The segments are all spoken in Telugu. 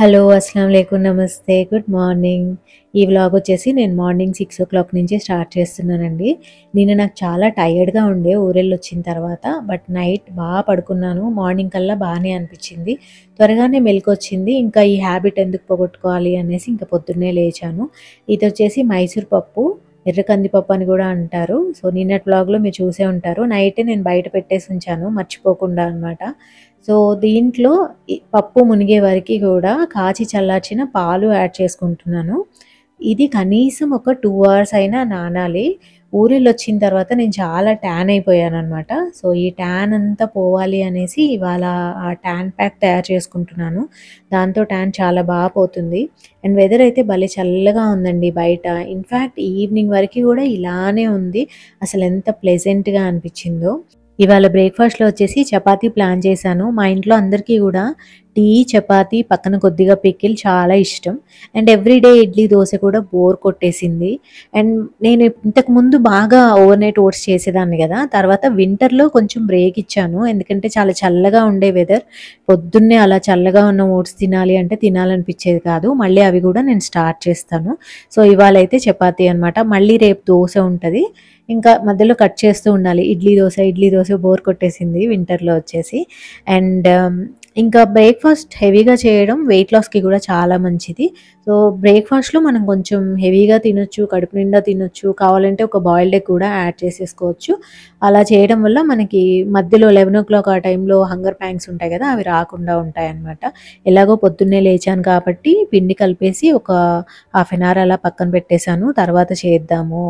హలో అస్సలం లేకుం నమస్తే గుడ్ మార్నింగ్ ఈ వ్లాగ్ వచ్చేసి నేను మార్నింగ్ సిక్స్ ఓ క్లాక్ నుంచి స్టార్ట్ చేస్తున్నానండి నిన్న నాకు చాలా టైర్డ్గా ఉండే ఊరెళ్ళి వచ్చిన తర్వాత బట్ నైట్ బాగా పడుకున్నాను మార్నింగ్ కల్లా బాగానే అనిపించింది త్వరగానే మెలకు వచ్చింది ఇంకా ఈ హ్యాబిట్ ఎందుకు పోగొట్టుకోవాలి అనేసి ఇంకా పొద్దున్నే లేచాను ఇది వచ్చేసి మైసూర్ పప్పు ఎర్ర కందిపప్పు అని కూడా అంటారు సో నిన్నటి వ్లాగ్లో మీరు చూసే ఉంటారు నైట్ నేను బయట పెట్టేసి ఉంచాను మర్చిపోకుండా అనమాట సో దీంట్లో ఈ పప్పు మునిగే వరకు కూడా కాచి చల్లార్చిన పాలు యాడ్ చేసుకుంటున్నాను ఇది కనీసం ఒక టూ అవర్స్ అయినా నానాలి ఊరిలో వచ్చిన తర్వాత నేను చాలా ట్యాన్ అయిపోయాను అనమాట సో ఈ ట్యాన్ అంతా పోవాలి అనేసి ఇవాళ ఆ ట్యాన్ ప్యాక్ తయారు చేసుకుంటున్నాను దాంతో ట్యాన్ చాలా బాగా పోతుంది అండ్ వెదర్ అయితే భలే చల్లగా ఉందండి బయట ఇన్ఫ్యాక్ట్ ఈవినింగ్ వరకు కూడా ఇలానే ఉంది అసలు ఎంత ప్లెజెంట్గా అనిపించిందో ఇవాళ బ్రేక్ఫాస్ట్లో వచ్చేసి చపాతీ ప్లాన్ చేశాను మా ఇంట్లో అందరికీ కూడా టీ చపాతీ పక్కన కొద్దిగా పికిల్ చాలా ఇష్టం అండ్ ఎవ్రీడే ఇడ్లీ దోశ కూడా బోర్ కొట్టేసింది అండ్ నేను ఇంతకు ముందు బాగా ఓవర్ నైట్ ఓట్స్ చేసేదాన్ని కదా తర్వాత వింటర్లో కొంచెం బ్రేక్ ఇచ్చాను ఎందుకంటే చాలా చల్లగా ఉండే వెదర్ పొద్దున్నే అలా చల్లగా ఉన్న ఓట్స్ తినాలి అంటే తినాలనిపించేది కాదు మళ్ళీ అవి కూడా నేను స్టార్ట్ చేస్తాను సో ఇవాళ అయితే చపాతీ అనమాట మళ్ళీ రేపు దోశ ఉంటుంది ఇంకా మధ్యలో కట్ చేస్తూ ఉండాలి ఇడ్లీ దోశ ఇడ్లీ దోశ బోర్ కొట్టేసింది వింటర్లో వచ్చేసి అండ్ ఇంకా బ్రేక్ఫాస్ట్ హెవీగా చేయడం వెయిట్ లాస్కి కూడా చాలా మంచిది సో బ్రేక్ఫాస్ట్లో మనం కొంచెం హెవీగా తినొచ్చు కడుపు నిండా తినొచ్చు కావాలంటే ఒక బాయిల్డ్ ఎగ్ కూడా యాడ్ చేసేసుకోవచ్చు అలా చేయడం వల్ల మనకి మధ్యలో లెవెన్ ఓ క్లాక్ ఆ టైంలో హంగర్ ప్యాంక్స్ ఉంటాయి కదా అవి రాకుండా ఉంటాయి అన్నమాట ఎలాగో పొద్దున్నే లేచాను కాబట్టి పిండి కలిపేసి ఒక హాఫ్ అన్ అవర్ అలా పక్కన పెట్టేశాను తర్వాత చేద్దాము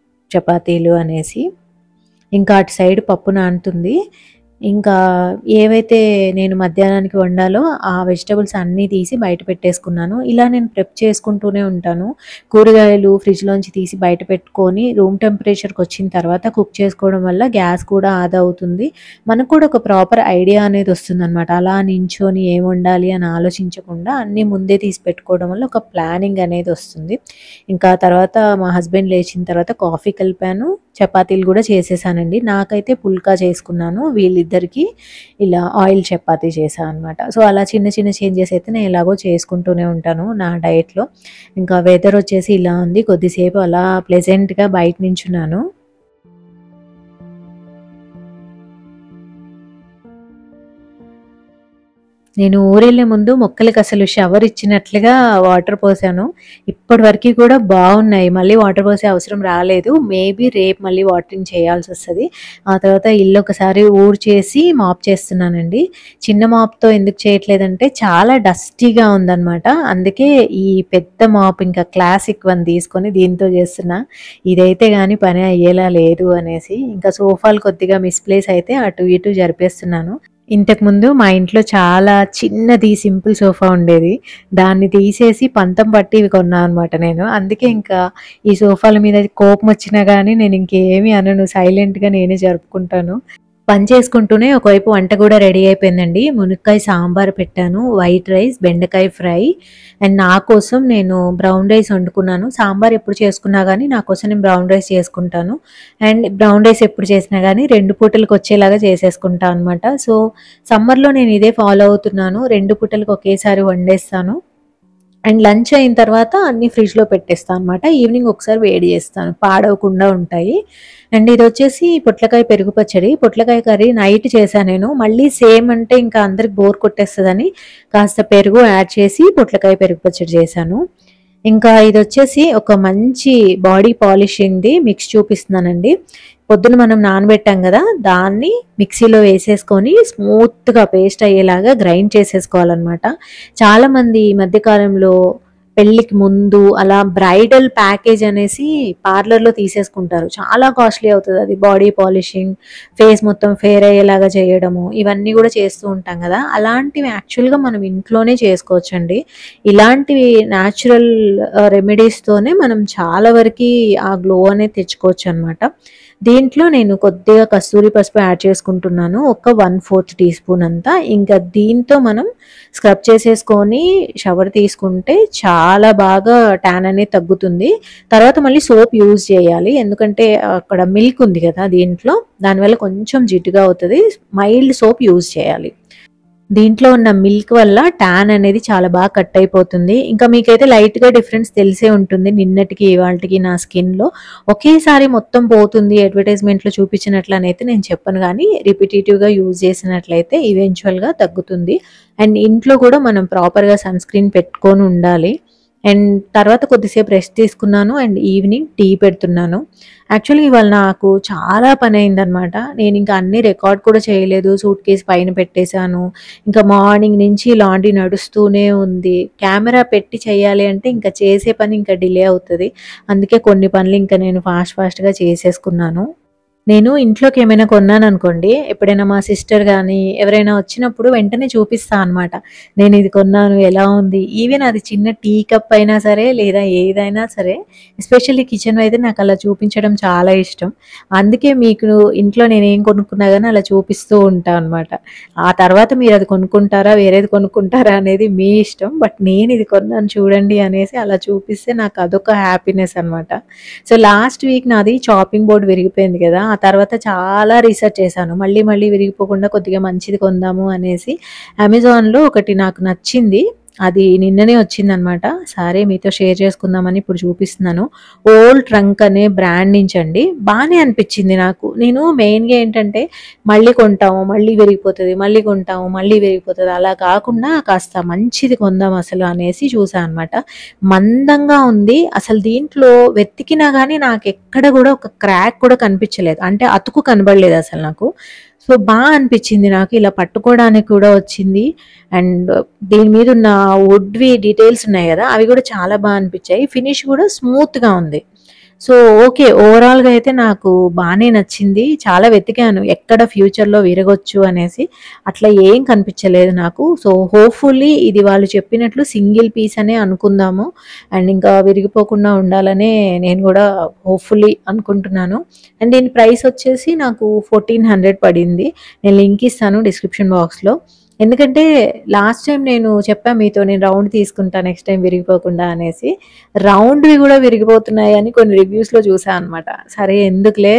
చపాతీలు అనేసి ఇంకా అటు సైడ్ పప్పు నానుతుంది ఇంకా ఏవైతే నేను మధ్యాహ్నానికి వండాలో ఆ వెజిటబుల్స్ అన్నీ తీసి బయట పెట్టేసుకున్నాను ఇలా నేను ప్రెప్ చేసుకుంటూనే ఉంటాను కూరగాయలు ఫ్రిడ్జ్లోంచి తీసి బయట పెట్టుకొని రూమ్ టెంపరేచర్కి వచ్చిన తర్వాత కుక్ చేసుకోవడం వల్ల గ్యాస్ కూడా ఆదా అవుతుంది మనకు కూడా ఒక ప్రాపర్ ఐడియా అనేది వస్తుంది అనమాట అలా నించొని ఏం వండాలి అని ఆలోచించకుండా అన్నీ ముందే తీసి పెట్టుకోవడం వల్ల ఒక ప్లానింగ్ అనేది వస్తుంది ఇంకా తర్వాత మా హస్బెండ్ లేచిన తర్వాత కాఫీ కలిపాను చపాతీలు కూడా చేసేసానండి నాకైతే పుల్కా చేసుకున్నాను వీళ్ళిద్దరికి ఇలా ఆయిల్ చపాతీ చేశాను అనమాట సో అలా చిన్న చిన్న చేంజెస్ అయితే నేను ఎలాగో చేసుకుంటూనే ఉంటాను నా డయట్లో ఇంకా వెదర్ వచ్చేసి ఇలా ఉంది కొద్దిసేపు అలా ప్లెజెంట్గా బయట నించున్నాను నేను ఊరెళ్ళే ముందు మొక్కలకి అసలు షవర్ ఇచ్చినట్లుగా వాటర్ పోసాను ఇప్పటి వరకు కూడా బాగున్నాయి మళ్ళీ వాటర్ పోసే అవసరం రాలేదు మేబీ రేపు మళ్ళీ వాటరింగ్ చేయాల్సి వస్తుంది ఆ తర్వాత ఇల్లు ఒకసారి ఊడ్చేసి మాప్ చేస్తున్నానండి చిన్న మాప్తో ఎందుకు చేయట్లేదంటే చాలా డస్టీగా ఉందన్నమాట అందుకే ఈ పెద్ద మాప్ ఇంకా క్లాసిక్ వన్ తీసుకొని దీంతో చేస్తున్నా ఇదైతే కానీ పని అయ్యేలా లేదు అనేసి ఇంకా సోఫాలు కొద్దిగా మిస్ప్లేస్ అయితే అటు ఇటు జరిపేస్తున్నాను ఇంతకుముందు మా ఇంట్లో చాలా చిన్నది సింపుల్ సోఫా ఉండేది దాన్ని తీసేసి పంతం పట్టి ఇవి కొన్నాను అనమాట నేను అందుకే ఇంకా ఈ సోఫాల మీద కోపం వచ్చినా కానీ నేను ఇంకేమీ అనను సైలెంట్గా నేనే జరుపుకుంటాను పని చేసుకుంటూనే ఒకవైపు వంట కూడా రెడీ అయిపోయిందండి మునక్కాయ సాంబార్ పెట్టాను వైట్ రైస్ బెండకాయ ఫ్రై అండ్ నా కోసం నేను బ్రౌన్ రైస్ వండుకున్నాను సాంబార్ ఎప్పుడు చేసుకున్నా కానీ నా కోసం నేను బ్రౌన్ రైస్ చేసుకుంటాను అండ్ బ్రౌన్ రైస్ ఎప్పుడు చేసినా కానీ రెండు పూటలకు వచ్చేలాగా చేసేసుకుంటాను అనమాట సో సమ్మర్లో నేను ఇదే ఫాలో అవుతున్నాను రెండు పూటలకు ఒకేసారి వండేస్తాను అండ్ లంచ్ అయిన తర్వాత అన్ని ఫ్రిడ్జ్లో పెట్టేస్తాను అనమాట ఈవినింగ్ ఒకసారి వేడి చేస్తాను పాడవకుండా ఉంటాయి అండ్ ఇది వచ్చేసి పొట్లకాయ పెరుగు పచ్చడి పొట్లకాయ కర్రీ నైట్ చేశాను నేను మళ్ళీ సేమ్ అంటే ఇంకా అందరికి బోర్ కొట్టేస్తుందని కాస్త పెరుగు యాడ్ చేసి పొట్లకాయ పెరుగు పచ్చడి చేశాను ఇంకా ఇది వచ్చేసి ఒక మంచి బాడీ పాలిషింగ్ది మిక్స్ చూపిస్తున్నానండి పొద్దున మనం నానబెట్టాం కదా దాన్ని మిక్సీలో వేసేసుకొని స్మూత్గా పేస్ట్ అయ్యేలాగా గ్రైండ్ చేసేసుకోవాలన్నమాట చాలామంది ఈ మధ్యకాలంలో పెళ్ళికి ముందు అలా బ్రైడల్ ప్యాకేజ్ అనేసి పార్లర్లో తీసేసుకుంటారు చాలా కాస్ట్లీ అవుతుంది అది బాడీ పాలిషింగ్ ఫేస్ మొత్తం ఫేర్ అయ్యేలాగా చేయడము ఇవన్నీ కూడా చేస్తూ ఉంటాం కదా అలాంటివి యాక్చువల్గా మనం ఇంట్లోనే చేసుకోవచ్చండి ఇలాంటివి న్యాచురల్ రెమెడీస్తోనే మనం చాలా వరకు ఆ గ్లో అనేది తెచ్చుకోవచ్చు అనమాట దీంట్లో నేను కొద్దిగా కస్తూరి పసుపు యాడ్ చేసుకుంటున్నాను ఒక వన్ ఫోర్త్ టీ స్పూన్ అంతా ఇంకా దీంతో మనం స్క్రబ్ చేసేసుకొని షవర్ తీసుకుంటే చాలా బాగా ట్యాన్ అనేది తగ్గుతుంది తర్వాత మళ్ళీ సోప్ యూజ్ చేయాలి ఎందుకంటే అక్కడ మిల్క్ ఉంది కదా దీంట్లో దానివల్ల కొంచెం జిడ్డుగా అవుతుంది మైల్డ్ సోప్ యూజ్ చేయాలి దీంట్లో ఉన్న మిల్క్ వల్ల ట్యాన్ అనేది చాలా బాగా కట్ అయిపోతుంది ఇంకా మీకైతే లైట్గా డిఫరెన్స్ తెలిసే ఉంటుంది నిన్నటికి ఇవాళకి నా స్కిన్లో ఒకేసారి మొత్తం పోతుంది అడ్వర్టైజ్మెంట్లో చూపించినట్లు అని అయితే నేను చెప్పను కానీ రిపిటేటివ్గా యూజ్ చేసినట్లయితే ఈవెన్చువల్గా తగ్గుతుంది అండ్ ఇంట్లో కూడా మనం ప్రాపర్గా సన్ స్క్రీన్ పెట్టుకొని ఉండాలి అండ్ తర్వాత కొద్దిసేపు రెస్ట్ తీసుకున్నాను అండ్ ఈవినింగ్ టీ పెడుతున్నాను యాక్చువల్లీ ఇవాళ నాకు చాలా పని అయిందనమాట నేను ఇంకా అన్ని రికార్డ్ కూడా చేయలేదు సూట్ కేసు పైన పెట్టేశాను ఇంకా మార్నింగ్ నుంచి లాండ్రీ నడుస్తూనే ఉంది కెమెరా పెట్టి చేయాలి అంటే ఇంకా చేసే పని ఇంకా డిలే అవుతుంది అందుకే కొన్ని పనులు ఇంకా నేను ఫాస్ట్ ఫాస్ట్గా చేసేసుకున్నాను నేను ఇంట్లోకి ఏమైనా కొన్నాను అనుకోండి ఎప్పుడైనా మా సిస్టర్ కానీ ఎవరైనా వచ్చినప్పుడు వెంటనే చూపిస్తా అనమాట నేను ఇది కొన్నాను ఎలా ఉంది ఈవెన్ అది చిన్న టీ కప్ అయినా సరే లేదా ఏదైనా సరే ఎస్పెషల్లీ కిచెన్ అయితే నాకు అలా చూపించడం చాలా ఇష్టం అందుకే మీకు ఇంట్లో నేను ఏం కొనుక్కున్నా కానీ అలా చూపిస్తూ ఉంటాను అనమాట ఆ తర్వాత మీరు అది కొనుక్కుంటారా వేరేది కొనుక్కుంటారా అనేది మీ ఇష్టం బట్ నేను ఇది కొన్నాను చూడండి అనేసి అలా చూపిస్తే నాకు అదొక హ్యాపీనెస్ అనమాట సో లాస్ట్ వీక్ నాది చాపింగ్ బోర్డ్ విరిగిపోయింది కదా ఆ తర్వాత చాలా రీసెర్చ్ చేశాను మళ్ళీ మళ్ళీ విరిగిపోకుండా కొద్దిగా మంచిది కొందాము అనేసి అమెజాన్లో ఒకటి నాకు నచ్చింది అది నిన్ననే వచ్చిందనమాట సరే మీతో షేర్ చేసుకుందామని ఇప్పుడు చూపిస్తున్నాను ఓల్డ్ ట్రంక్ అనే బ్రాండ్ నుంచి అండి బాగానే అనిపించింది నాకు నేను మెయిన్గా ఏంటంటే మళ్ళీ కొంటాము మళ్ళీ విరిగిపోతుంది మళ్ళీ కొంటాము మళ్ళీ విరిగిపోతుంది అలా కాకుండా కాస్త మంచిది కొందాం అసలు అనేసి చూసాను అనమాట మందంగా ఉంది అసలు దీంట్లో వెతికినా కానీ నాకు ఎక్కడ కూడా ఒక క్రాక్ కూడా కనిపించలేదు అంటే అతుకు కనబడలేదు అసలు నాకు సో బాగా అనిపించింది నాకు ఇలా పట్టుకోవడానికి కూడా వచ్చింది అండ్ దీని మీద ఉన్న వుడ్వి డీటెయిల్స్ ఉన్నాయి కదా అవి కూడా చాలా బాగా అనిపించాయి ఫినిష్ కూడా స్మూత్గా ఉంది సో ఓకే ఓవరాల్గా అయితే నాకు బాగానే నచ్చింది చాలా వెతికాను ఎక్కడ ఫ్యూచర్లో విరగొచ్చు అనేసి అట్లా ఏం కనిపించలేదు నాకు సో హోప్ఫుల్లీ ఇది వాళ్ళు చెప్పినట్లు సింగిల్ పీస్ అనే అనుకుందాము అండ్ ఇంకా విరిగిపోకుండా ఉండాలనే నేను కూడా హోప్ఫుల్లీ అనుకుంటున్నాను అండ్ దీని ప్రైస్ వచ్చేసి నాకు ఫోర్టీన్ హండ్రెడ్ పడింది నేను లింక్ ఇస్తాను డిస్క్రిప్షన్ బాక్స్లో ఎందుకంటే లాస్ట్ టైం నేను చెప్పా మీతో నేను రౌండ్ తీసుకుంటా నెక్స్ట్ టైం విరిగిపోకుండా అనేసి రౌండ్వి కూడా విరిగిపోతున్నాయి అని కొన్ని రివ్యూస్లో చూసాను అనమాట సరే ఎందుకులే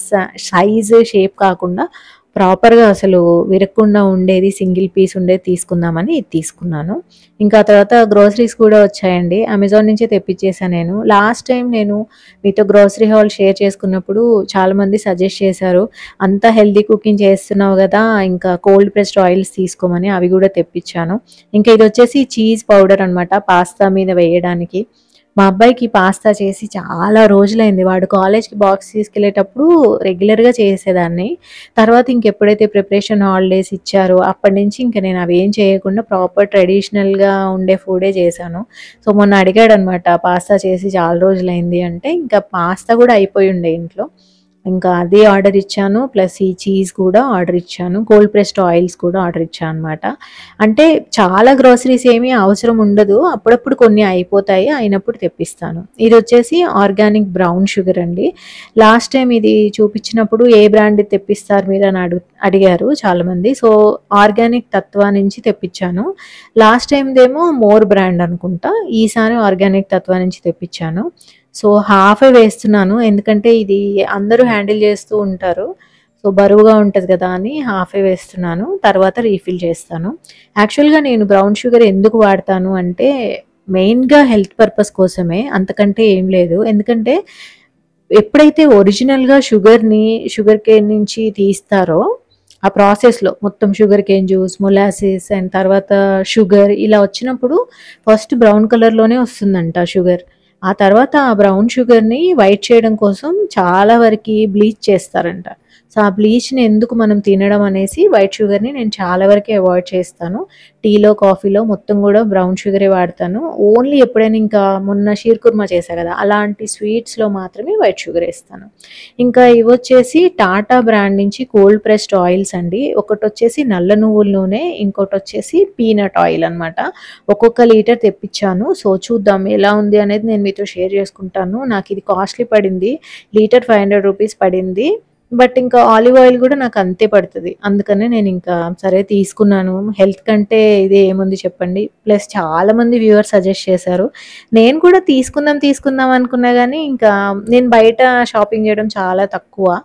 సైజ్ షేప్ కాకుండా ప్రాపర్గా అసలు విరగకుండా ఉండేది సింగిల్ పీస్ ఉండేది తీసుకుందామని ఇది తీసుకున్నాను ఇంకా తర్వాత గ్రోసరీస్ కూడా వచ్చాయండి అమెజాన్ నుంచే తెప్పించేసాను నేను లాస్ట్ టైం నేను మీతో గ్రోసరీ హాల్ షేర్ చేసుకున్నప్పుడు చాలామంది సజెస్ట్ చేశారు అంత హెల్దీ కుకింగ్ చేస్తున్నావు కదా ఇంకా కోల్డ్ ప్రెస్డ్ ఆయిల్స్ తీసుకోమని అవి కూడా తెప్పించాను ఇంకా ఇది వచ్చేసి చీజ్ పౌడర్ అనమాట పాస్తా మీద వేయడానికి మా అబ్బాయికి పాస్తా చేసి చాలా రోజులైంది వాడు కాలేజ్కి బాక్స్ తీసుకెళ్లేటప్పుడు రెగ్యులర్గా చేసేదాన్ని తర్వాత ఇంకెప్పుడైతే ప్రిపరేషన్ హాలిడేస్ ఇచ్చారో అప్పటి నుంచి ఇంకా నేను అవి ఏం చేయకుండా ప్రాపర్ ట్రెడిషనల్గా ఉండే ఫుడే చేశాను సో మొన్న అడిగాడు అనమాట పాస్తా చేసి చాలా రోజులైంది అంటే ఇంకా పాస్తా కూడా అయిపోయి ఉండే ఇంట్లో ఇంకా అది ఆర్డర్ ఇచ్చాను ప్లస్ ఈ చీజ్ కూడా ఆర్డర్ ఇచ్చాను కోల్డ్ ప్రెస్డ్ ఆయిల్స్ కూడా ఆర్డర్ ఇచ్చాను అనమాట అంటే చాలా గ్రోసరీస్ ఏమీ అవసరం ఉండదు అప్పుడప్పుడు కొన్ని అయిపోతాయి అయినప్పుడు తెప్పిస్తాను ఇది వచ్చేసి ఆర్గానిక్ బ్రౌన్ షుగర్ అండి లాస్ట్ టైం ఇది చూపించినప్పుడు ఏ బ్రాండ్ తెప్పిస్తారు మీరు అని అడుగు అడిగారు చాలామంది సో ఆర్గానిక్ తత్వ నుంచి తెప్పించాను లాస్ట్ టైందేమో మోర్ బ్రాండ్ అనుకుంటా ఈసారి ఆర్గానిక్ తత్వ నుంచి తెప్పించాను సో హాఫే వేస్తున్నాను ఎందుకంటే ఇది అందరూ హ్యాండిల్ చేస్తూ ఉంటారు సో బరువుగా ఉంటుంది కదా అని హాఫే వేస్తున్నాను తర్వాత రీఫిల్ చేస్తాను యాక్చువల్గా నేను బ్రౌన్ షుగర్ ఎందుకు వాడతాను అంటే మెయిన్గా హెల్త్ పర్పస్ కోసమే అంతకంటే ఏం లేదు ఎందుకంటే ఎప్పుడైతే ఒరిజినల్గా షుగర్ని షుగర్ కేన్ నుంచి తీస్తారో ఆ ప్రాసెస్లో మొత్తం sugar cane juice molasses and తర్వాత షుగర్ ఇలా వచ్చినప్పుడు ఫస్ట్ బ్రౌన్ కలర్లోనే వస్తుందంట షుగర్ ఆ తర్వాత ఆ బ్రౌన్ షుగర్ని వైట్ చేయడం కోసం చాలా వరకు బ్లీచ్ చేస్తారంట సో ఆ బ్లీచ్ని ఎందుకు మనం తినడం అనేసి వైట్ షుగర్ని నేను చాలా వరకు అవాయిడ్ చేస్తాను టీలో కాఫీలో మొత్తం కూడా బ్రౌన్ షుగరే వాడతాను ఓన్లీ ఎప్పుడైనా ఇంకా మొన్న షీర్ కుర్మా చేశా కదా అలాంటి స్వీట్స్లో మాత్రమే వైట్ షుగర్ వేస్తాను ఇంకా ఇవి వచ్చేసి టాటా బ్రాండ్ నుంచి కోల్డ్ ప్రెస్డ్ ఆయిల్స్ అండి ఒకటి వచ్చేసి నల్ల నువ్వుల నూనె ఇంకోటి వచ్చేసి పీనట్ ఆయిల్ అనమాట ఒక్కొక్క లీటర్ తెప్పించాను సో చూద్దాం ఎలా ఉంది అనేది నేను మీతో షేర్ చేసుకుంటాను నాకు ఇది కాస్ట్లీ పడింది లీటర్ ఫైవ్ హండ్రెడ్ రూపీస్ పడింది బట్ ఇంకా ఆలివ్ ఆయిల్ కూడా నాకు అంతే పడుతుంది అందుకనే నేను ఇంకా సరే తీసుకున్నాను హెల్త్ కంటే ఇది ఏముంది చెప్పండి ప్లస్ చాలా మంది వ్యూవర్స్ సజెస్ట్ చేశారు నేను కూడా తీసుకుందాం తీసుకుందాం అనుకున్నా కానీ ఇంకా నేను బయట షాపింగ్ చేయడం చాలా తక్కువ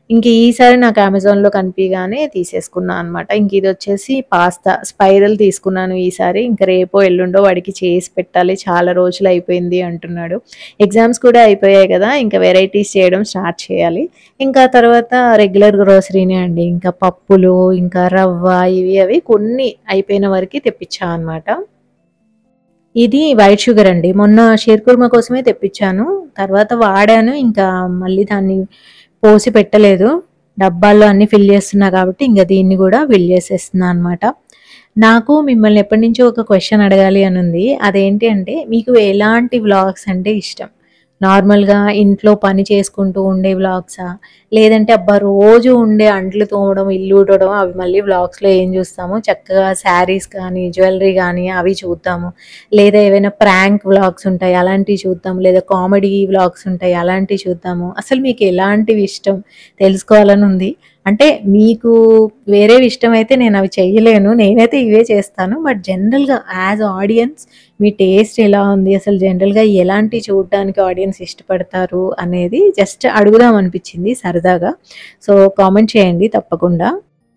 ఇంక ఈసారి నాకు అమెజాన్‌లో కనిపియగానే తీసేసుకున్నా అనమాట. ఇంక ఇది వచ్చేసి పాస్తా స్పైరల్ తీసుకున్నాను ఈసారి. ఇంక రేపో, ఎల్లుండో వాడికి చేసి పెట్టాలి. చాలా రోజులు అయిపోయింది అంటున్నాడు. ఎగ్జామ్స్ కూడా అయిపోయాయి కదా! ఇంకా వెరైటీస్ చేయడం స్టార్ట్ చేయాలి. ఇంకా తర్వాత రెగ్యులర్ గ్రోసరీనే అండి. ఇంకా పప్పులు, ఇంకా రవ్వ ఇవి అవి కొన్ని అయిపోయిన వరకి తెప్పించా అనమాట. ఇది వైట్ షుగర్ అండి. మొన్న షీర్ కుర్మా కోసమే తెప్పించాను. తర్వాత వాడాను. ఇంకా మళ్ళీ దాన్ని పోసి పెట్టలేదు. డబ్బాల్లో అన్నీ ఫిల్ చేస్తున్నా కాబట్టి ఇంక దీన్ని కూడా ఫిల్ చేసేస్తున్నా అనమాట. నాకు మిమ్మల్ని ఎప్పటినుంచో ఒక క్వెషన్ అడగాలి అని ఉంది. అదేంటి అంటే మీకు ఎలాంటి వ్లాగ్స్ అంటే ఇష్టం? నార్మల్‌గా ఇంట్లో పని చేసుకుంటూ ఉండే వ్లాగ్సా? లేదంటే అబ్బా! రోజు ఉండే అంట్లు తోమడం, ఇల్లు ఊడవడం అవి మళ్ళీ వ్లాగ్స్‌లో ఏం చూస్తాము. చక్కగా శారీస్ కానీ, జ్యువెల్లరీ గానీ అవి చూద్దాము. లేదా ఏవైనా ప్రాంక్ వ్లాగ్స్ ఉంటాయి. అలాంటివి చూద్దాం. లేదా కామెడీ వ్లాగ్స్ ఉంటాయి. అలాంటివి చూద్దాము. అసలు మీకు ఎలాంటివి ఇష్టం తెలుసుకోవాలని ఉంది. అంటే మీకు వేరేవి ఇష్టమైతే నేను అవి చెయ్యలేను. నేనైతే ఇవే చేస్తాను. బట్ జనరల్‌గా యాస్ ఆడియన్స్ మీ టేస్ట్ ఎలా ఉంది? అసలు జనరల్‌గా ఎలాంటివి చూడడానికి ఆడియన్స్ ఇష్టపడతారు అనేది జస్ట్ అడుగుదాం అనిపించింది సరదాగా. సో, కామెంట్ చేయండి తప్పకుండా.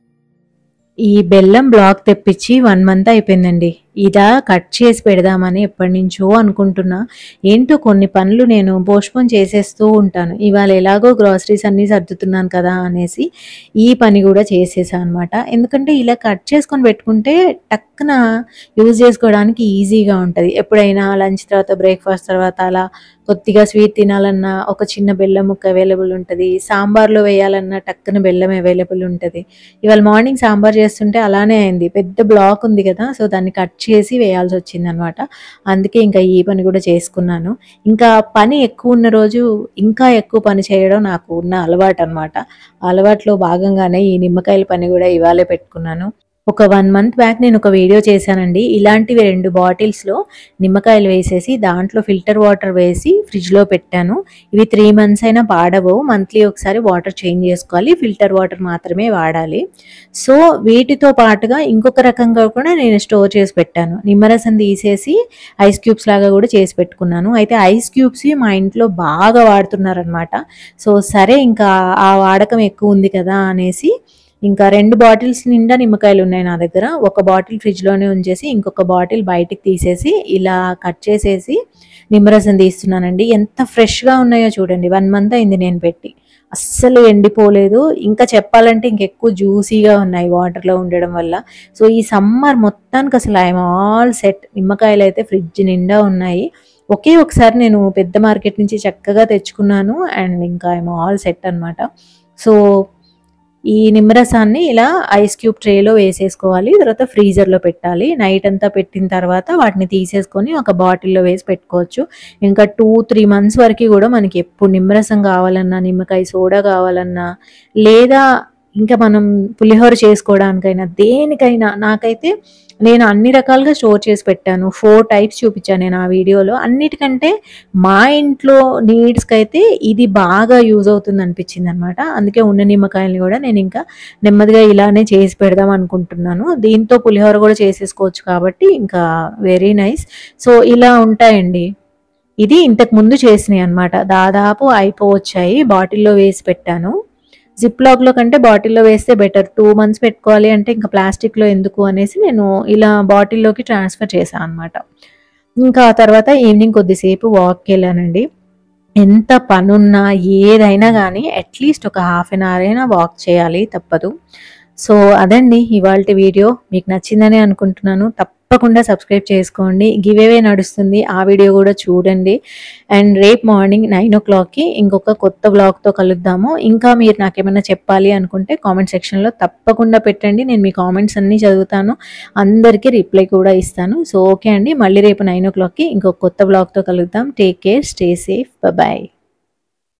ఈ బెల్లం బ్లాక్ తెప్పించి 1 మంత్ అయిపోయిందండి. ఇదా కట్ చేసి పెడదామని ఎప్పటినుంచో అనుకుంటున్నా. ఏంటో కొన్ని పనులు నేను పోస్ట్‌పోన్ చేసేస్తూ ఉంటాను. ఇవాళ ఎలాగో గ్రోసరీస్ అన్నీ సర్దుతున్నాను కదా! అనేసి ఈ పని కూడా చేసేసా అనమాట. ఎందుకంటే ఇలా కట్ చేసుకొని పెట్టుకుంటే టక్కున యూజ్ చేసుకోవడానికి ఈజీగా ఉంటది. ఎప్పుడైనా లంచ్ తర్వాత, బ్రేక్‌ఫాస్ట్ తర్వాత అలా కొద్దిగా స్వీట్ తినాలన్నా ఒక చిన్న బెల్లం ముక్క అవైలబుల్ ఉంటది. సాంబార్‌లో వేయాలన్నా టక్కున బెల్లం అవైలబుల్ ఉంటది. ఇవాళ మార్నింగ్ సాంబార్ చేస్తుంటే అలానే అయింది. పెద్ద బ్లాక్ ఉంది కదా! సో, దాన్ని కట్ చేసి వేయాల్సొచ్చిందనమాట. అందుకే ఇంకా ఈ పని కూడా చేసుకున్నాను. ఇంకా పని ఎక్కువ ఉన్న రోజు ఇంకా ఎక్కువ పని చేయడం నాకు ఉన్న అలవాటనమాట. అలవాట్లో భాగంగానే ఈ నిమ్మకాయల పని కూడా ఇవాళే పెట్టుకున్నాను. ఒక 1 మంత్ బ్యాక్ నేను ఒక వీడియో చేశానండి. ఇలాంటివి 2 బాటిల్స్‌లో నిమ్మకాయలు వేసేసి దాంట్లో ఫిల్టర్ వాటర్ వేసి ఫ్రిడ్జ్‌లో పెట్టాను. ఇవి 3 మంత్స్ అయినా పాడవవు. మంత్లీ ఒకసారి వాటర్ చేంజ్ చేసుకోవాలి. ఫిల్టర్ వాటర్ మాత్రమే వాడాలి. సో, వీటితో పాటుగా ఇంకొక రకంగా కూడా నేను స్టోర్ చేసి పెట్టాను. నిమ్మరసం తీసేసి ఐస్ క్యూబ్స్ లాగా కూడా చేసి పెట్టుకున్నాను. అయితే ఐస్ క్యూబ్స్‌వి మా ఇంట్లో బాగా వాడుతున్నారనమాట. సో, సరే ఇంకా ఆ వాడకం ఎక్కువ ఉంది కదా! అనేసి ఇంకా 2 బాటిల్స్ నిండా నిమ్మకాయలు ఉన్నాయి నా దగ్గర. ఒక బాటిల్ ఫ్రిడ్జ్‌లోనే ఉంచేసి ఇంకొక బాటిల్ బయటికి తీసేసి ఇలా కట్ చేసేసి నిమ్మరసం తీస్తున్నానండి. ఎంత ఫ్రెష్‌గా ఉన్నాయో చూడండి. 1 మంత్ అయింది నేను పెట్టి. అస్సలు ఎండిపోలేదు. ఇంకా చెప్పాలంటే ఇంకెక్కువ జ్యూసీగా ఉన్నాయి వాటర్‌లో ఉండడం వల్ల. సో, ఈ సమ్మర్ మొత్తానికి అసలు ఐ యామ్ ఆల్ సెట్. నిమ్మకాయలైతే ఫ్రిడ్జ్ నిండా ఉన్నాయి. ఒకే ఒకసారి నేను పెద్ద మార్కెట్ నుంచి చక్కగా తెచ్చుకున్నాను. అండ్ ఇంకా ఐ యామ్ ఆల్ సెట్ అనమాట. సో, ఈ నిమ్మరసాన్ని ఇలా ఐస్ క్యూబ్ ట్రేలో వేసేసుకోవాలి. తర్వాత ఫ్రీజర్‌లో పెట్టాలి. నైట్ అంతా పెట్టిన తర్వాత వాటిని తీసేసుకొని ఒక బాటిల్‌లో వేసి పెట్టుకోవచ్చు. ఇంకా 2, 3 మంత్స్ వరకి కూడా మనకి ఎప్పుడు నిమ్మరసం కావాలన్నా, నిమ్మకాయ సోడా కావాలన్నా లేదా ఇంకా మనం పులిహోర చేసుకోవడానికైనా దేనికైనా నాకైతే నేను అన్ని రకాలుగా స్టోర్ చేసి పెట్టాను. 4 టైప్స్ చూపించాను నేను ఆ వీడియోలో. అన్నిటికంటే మా ఇంట్లో నీడ్స్‌కైతే ఇది బాగా యూజ్ అవుతుంది అనిపించిందనమాట. అందుకే ఉన్న నిమ్మకాయల్ని కూడా నేను ఇంకా నెమ్మదిగా ఇలానే చేసి పెడదాం అనుకుంటున్నాను. దీంతో పులిహోర కూడా చేసేసుకోవచ్చు కాబట్టి ఇంకా వెరీ నైస్. సో, ఇలా ఉంటాయండి. ఇది ఇంతకు ముందు చేసినయి అనమాట. దాదాపు అయిపోవచ్చాయి. బాటిల్‌లో వేసి పెట్టాను. జిప్ లాక్‌లో కంటే బాటిల్‌లో వేస్తే బెటర్. 2 మంత్స్ పెట్టుకోవాలి అంటే ఇంకా ప్లాస్టిక్‌లో ఎందుకు అనేసి నేను ఇలా బాటిల్‌లోకి ట్రాన్స్‌ఫర్ చేశా అనమాట. ఇంకా ఆ తర్వాత ఈవినింగ్ కొద్దిసేపు వాక్‌కెళ్ళానండి. ఎంత పనున్నా ఏదైనా గానీ అట్‌లీస్ట్ ఒక హాఫ్ ఎన్ అవర్ అయినా వాక్ చేయాలి తప్పదు. సో, అదండి ఇవాల్టి వీడియో. మీకు నచ్చిందనే అనుకుంటున్నాను. తప్పకుండా సబ్స్క్రైబ్ చేసుకోండి. గివ్ అవే నడుస్తుంది. ఆ వీడియో కూడా చూడండి. అండ్ రేపు మార్నింగ్ 9:00కి ఇంకొక కొత్త వ్లాగ్‌తో కలుద్దాము. ఇంకా మీరు నాకేమైనా చెప్పాలి అనుకుంటే కామెంట్ సెక్షన్‌లో తప్పకుండా పెట్టండి. నేను మీ కామెంట్స్ అన్నీ చదువుతాను. అందరికీ రిప్లై కూడా ఇస్తాను. సో, ఓకే అండి. మళ్ళీ రేపు 9:00కి ఇంకొక కొత్త వ్లాగ్‌తో కలుద్దాం. Take care. Stay safe. Bye.